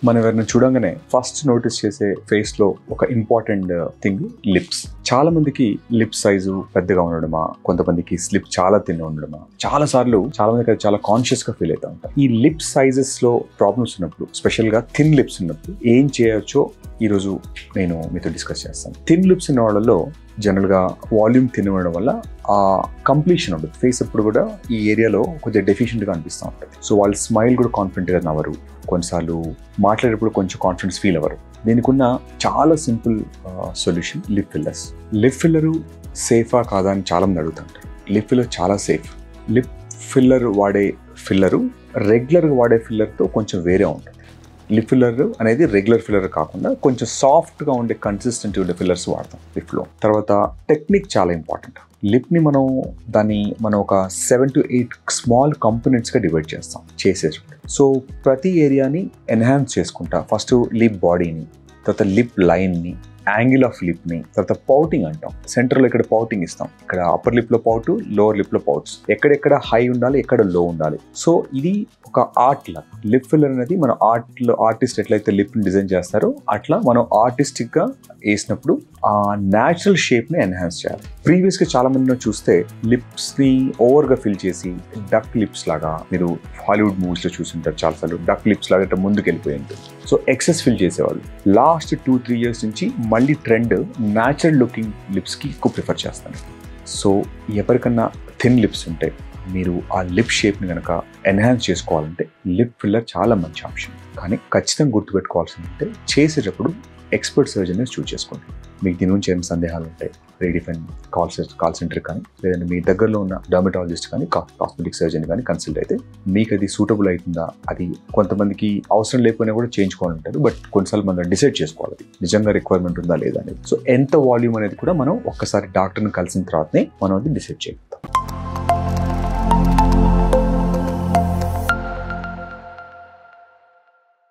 మనం ఎవరిని చూడంగానే ఫస్ట్ నోటీస్ చేసే ఫేస్ లో ఒక ఇంపార్టెంట్ థింగ్ లిప్స్ చాలా మందికి లిప్ సైజు పెద్దగా ఉండడమా కొంతమందికి స్లిప్ చాలా తిన్న ఉండడమా చాలా సార్లు చాలా మందికి అది చాలా కాన్షియస్ గా ఫీల్ అవుతా ఉంటారు ఈ లిప్ సైజెస్ లో ప్రాబ్లమ్స్ ఉన్నప్పుడు స్పెషల్ గా థిన్ లిప్స్ ఉన్నప్పుడు ఏం చేయొచ్చో ఈ రోజు నేను మీతో డిస్కస్ చేస్తాను థిన్ లిప్స్ ఉన్న వాళ్ళలో జనరల్ గా వాల్యూమ్ తినడం వల్ల ఆ కంప్లీషన్ ఉంటుంది ఫేస్ ఎప్పుడు కూడా ఈ ఏరియాలో కొద్దిగా డెఫిషియెంట్ గా అనిపిస్తూ ఉంటుంది సో వాళ్ళు స్మైల్ కూడా కాన్ఫిడెంట్ గా నవ్వరు కొన్నిసార్లు మాట్లాడేటప్పుడు కొంచెం కాన్ఫిడెన్స్ ఫీల్ అవ్వరు దీనికి ఉన్న చాలా simple solution lip fillers lip filler సేఫా కాదా అని చాలా మంది అడుగుతుంటారు లిప్ ఫిల్లర్ చాలా సేఫ్ లిప్ ఫిల్లర్ వాడే ఫిల్లరు రెగ్యులర్గా వాడే ఫిల్లర్తో కొంచెం వేరే ఉంటుంది లిప్ ఫిల్లర్ అనేది రెగ్యులర్ ఫిల్లర్ కాకుండా కొంచెం సాఫ్ట్గా ఉండే కన్సిస్టెంట్ ఉండే ఫిల్లర్స్ వాడతాం లిప్లో తర్వాత టెక్నిక్ చాలా ఇంపార్టెంట్ లిప్ని మనం దాన్ని మనం ఒక సెవెన్ టు ఎయిట్ స్మాల్ కంపోనెంట్స్గా డివైడ్ చేస్తాం చేసేటప్పుడు సో ప్రతి ఏరియాని ఎన్హాన్స్ చేసుకుంటా ఫస్ట్ లిప్ బాడీని తర్వాత లిప్ లైన్ని యాంగిల్ ఆఫ్ లిప్ని తర్వాత పౌటింగ్ అంటాం సెంటర్లో ఇక్కడ పౌటింగ్ ఇస్తాం ఇక్కడ అప్పర్ లిప్లో పౌటు లోవర్ లిప్లో పౌట్స్ ఎక్కడెక్కడ హై ఉండాలి ఎక్కడ లో ఉండాలి సో ఇది ఒక ఆర్ట్ లా లిప్ ఫిల్లర్ అనేది మన ఆర్ట్లో ఆర్టిస్ట్ ఎట్లయితే లిప్ని డిజైన్ చేస్తారో అట్లా మనం ఆర్టిస్టిక్గా వేసినప్పుడు ఆ న్యాచురల్ షేప్ని ఎన్హాన్స్ చేయాలి ప్రీవియస్గా చాలా మందిని చూస్తే లిప్స్ని ఓవర్గా ఫిల్ చేసి డక్ లిప్స్ లాగా మీరు హాలీవుడ్ మూవీస్లో చూసింటారు చాలాసార్లు డక్ లిప్స్ లాగా ఇట్లా ముందుకు వెళ్ళిపోయి ఉంటుంది సో ఎక్సెస్ ఫిల్ చేసేవాళ్ళు లాస్ట్ టూ త్రీ ఇయర్స్ నుంచి మళ్ళీ ట్రెండ్ న్యాచురల్ లుకింగ్ లిప్స్కి ఎక్కువ ప్రిఫర్ చేస్తాను సో ఎవరికన్నా థిన్ లిప్స్ ఉంటాయి మీరు ఆ లిప్ షేప్ని కనుక ఎన్హాన్స్ చేసుకోవాలంటే లిప్ ఫిల్లర్ చాలా మంచి ఆప్షన్ కానీ ఖచ్చితంగా గుర్తుపెట్టుకోవాల్సింది అంటే చేసేటప్పుడు ఎక్స్పర్ట్ సర్జన్ చూస్ చేసుకోండి మీకు దీని నుంచి ఏం సందేహాలు ఉంటాయి రీడిఫైన్ కాల్ కాల్ సెంటర్ కానీ లేదంటే మీ దగ్గరలో ఉన్న డర్మటాలజిస్ట్ కానీ కాస్మెటిక్ సర్జన్ కానీ కన్సల్ట్ అయితే మీకు అది సూటబుల్ అవుతుందా అది కొంతమందికి అవసరం లేకపోయినా కూడా చేయించుకోవాలి ఉంటుంది బట్ కొన్నిసార్లు మనం డిసైడ్ చేసుకోవాలి అది నిజంగా రిక్వైర్మెంట్ ఉందా లేదా అనేది సో ఎంత వాల్యూమ్ అనేది కూడా మనం ఒక్కసారి డాక్టర్ని కలిసిన తర్వాతనే మనం అది డిసైడ్ చేయాలి